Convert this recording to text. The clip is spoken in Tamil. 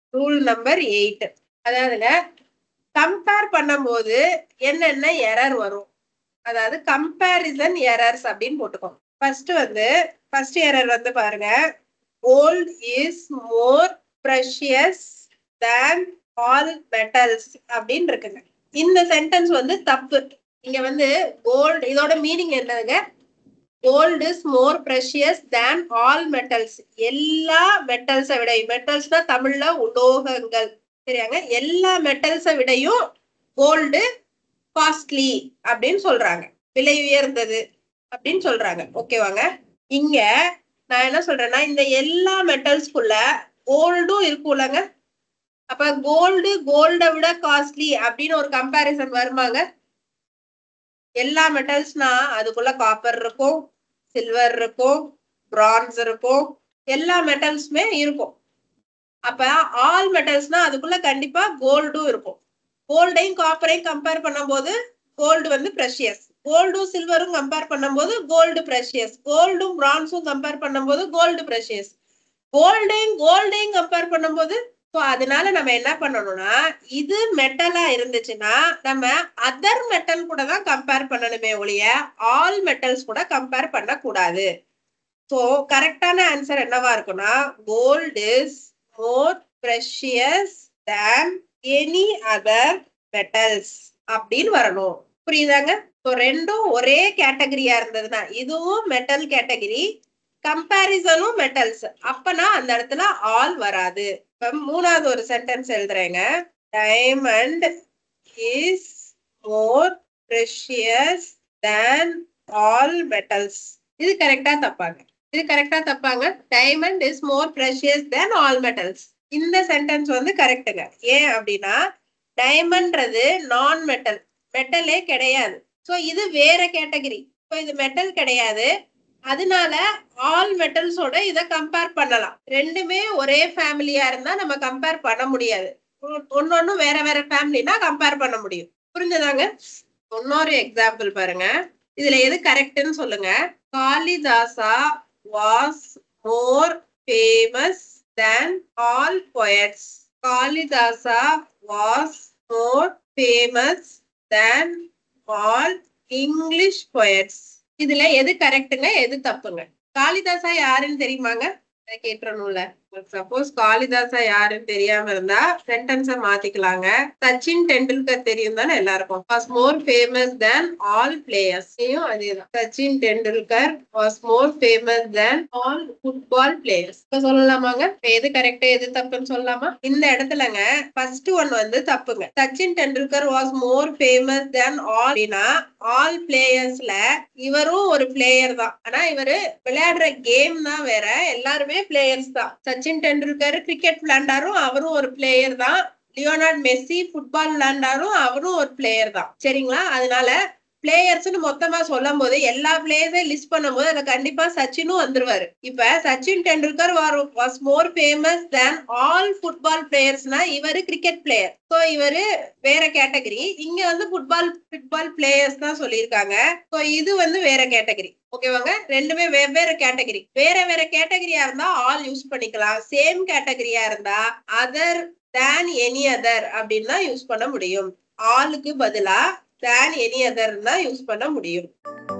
ரூல் நம்பர் எயிட் அதாவதுங்க கம்பேர் பண்ணும்போது என்னென்ன எரர் வரும் அதாவது கம்பேரிசன் எரர்ஸ் அப்படின்னு போட்டுக்கோங்க ஃபர்ஸ்ட் வந்து ஃபர்ஸ்ட் எரர் வந்து பாருங்க gold is more precious than all metals அப்படின்னு இருக்குங்க இந்த சென்டென்ஸ் வந்து தப்பு இங்க வந்து கோல்டு இதோட மீனிங் என்னதுங்க gold is more precious than all metals எல்லா மெட்டல்ஸை விட மெட்டல்ஸ்னா தமிழ்ல உலோகங்கள் சரியாங்க எல்லா மெட்டல்ஸை விடையும் கோல்டு காஸ்ட்லி அப்படின்னு சொல்றாங்க விலை உயர்ந்தது அப்படின்னு சொல்றாங்க ஓகேவாங்க இங்க நான் என்ன சொல்றேன்னா இந்த எல்லா மெட்டல்ஸ்குள்ள கோல்டும் இருக்கும்லங்க அப்ப கோல்டு கோல்டை விட காஸ்ட்லி அப்படின்னு ஒரு கம்பேரிசன் வருமாங்க எல்லா மெட்டல்ஸ்னா அதுக்குள்ள காப்பர் இருக்கும் சில்வர் இருக்கும் பிரான்ஸ் இருக்கும் எல்லா மெட்டல்ஸுமே இருக்கும் அப்ப ஆல் மெட்டல்ஸ்னா அதுக்குள்ள கண்டிப்பா கோல்டும் இருக்கும் கோல்டையும் காப்பரையும் கம்பேர் பண்ணும்போது கோல்டு வந்து ப்ரெஷியஸ் கோல்டும் சில்வரும் கம்பேர் பண்ணும்போது கோல்டு ப்ரெஷியஸ் கோல்டும் பிரான்ஸும் கம்பேர் பண்ணும்போது கோல்டு ப்ரெஷியஸ் கோல்டையும் கோல்டையும் கம்பேர் பண்ணும்போது ஸோ அதனால நம்ம என்ன பண்ணணும்னா இது மெட்டலா இருந்துச்சுன்னா நம்ம அதர் மெட்டல் கூட தான் கம்பேர் பண்ணணுமே ஒழிய ஆல் மெட்டல்ஸ் கூட கம்பேர் பண்ணக்கூடாது ஸோ கரெக்டான ஆன்சர் என்னவா இருக்கும்னா gold is more precious than any other metals அப்படின்னு வரணும் புரியுதாங்க ஸோ ரெண்டும் ஒரே கேட்டகரியா இருந்ததுன்னா இதுவும் மெட்டல் கேட்டகரி கம்பேரிசனும் மெட்டல்ஸ் அப்பனா அந்த இடத்துல ஆல் வராது இப்ப மூணாவது ஒரு சென்டென்ஸ் எழுதுறேங்க diamond is more precious than all metals இது கரெக்டா தப்பாங்க இது கரெக்டா தப்பாங்க diamond is more precious than all metals இந்த சென்டென்ஸ் வந்து கரெக்டுங்க ஏன் அப்படின்னா டைமண்ட்றது நான் மெட்டல் மெட்டலே கிடையாது ஸோ இது வேற கேட்டகரி ஸோ இது மெட்டல் கிடையாது அதனால ஆல் மெட்டல்ஸோட இதை கம்பேர் பண்ணலாம் ரெண்டுமே ஒரே ஃபேமிலியா இருந்தா நம்ம கம்பேர் பண்ண முடியாது ஒன்னொன்னு வேற வேற ஃபேமிலினா கம்பேர் பண்ண முடியும் புரிஞ்சதாங்க இன்னொரு எக்ஸாம்பிள் பாருங்க இதுல எது கரெக்ட்னு சொல்லுங்க Kalidasa was more famous than all poets Kalidasa was more famous than all English poets இதுல எது கரெக்ட்டுங்க எது தப்புங்க காளிதாசா யாருன்னு தெரியுமாங்க கேட்டுறணும்ல சப்போஸ் காளிதாசா யாருன்னு தெரியாம இருந்தா சென்டென்ஸ மாத்திக்கலாங்க சச்சின் டெண்டுல்கர் தெரியும் தானே எல்லாருக்கும் was more famous than all players அதேதான் Sachin Tendulkar was more famous than all football players இப்ப சொல்லலாமாங்க இப்ப எது கரெக்ட் எது தப்புன்னு சொல்லலாமா இந்த இடத்துலங்க ஃபர்ஸ்ட் ஒன் வந்து தப்புங்க Sachin Tendulkar was more famous than all அப்படின்னா ஆல் பிளேயர்ஸ்ல இவரும் ஒரு பிளேயர் தான் ஆனா இவரு விளையாடுற கேம் தான் வேற எல்லாருமே பிளேயர்ஸ் தான் சச்சின் டெண்டுல்கர் கிரிக்கெட் விளையாண்டாரும் அவரும் ஒரு பிளேயர் தான் லியோனார்ட் மெஸ்ஸி ஃபுட்பால் விளையாண்டாரும் அவரும் ஒரு பிளேயர் தான் சரிங்களா அதனால பிளேயர்ஸ்னு மொத்தமா சொல்லும் போது எல்லா பிளேயர்ஸையும் லிஸ்ட் பண்ணும்போது அதுல கண்டிப்பா சச்சினும் வந்துருவாரு இப்ப Sachin Tendulkar was more famous than all football பிளேயர்ஸ்னா இவரு கிரிக்கெட் பிளேயர் ஸோ இவரு வேற கேட்டகரி இங்க வந்து ஃபுட்பால் ஃபுட்பால் பிளேயர்ஸ் தான் சொல்லியிருக்காங்க ஸோ இது வந்து வேற கேட்டகரி ஓகேவாங்க ரெண்டுமே வெவ்வேறு கேட்டகரி வேற வேற கேட்டகரியா இருந்தா ஆல் யூஸ் பண்ணிக்கலாம் சேம் கேட்டகரியா இருந்தா அதர் தேன் எனி அதர் அப்படின்னு தான் யூஸ் பண்ண முடியும் ஆளுக்கு பதிலா தேன் எனி அதர் தான் யூஸ் பண்ண முடியும்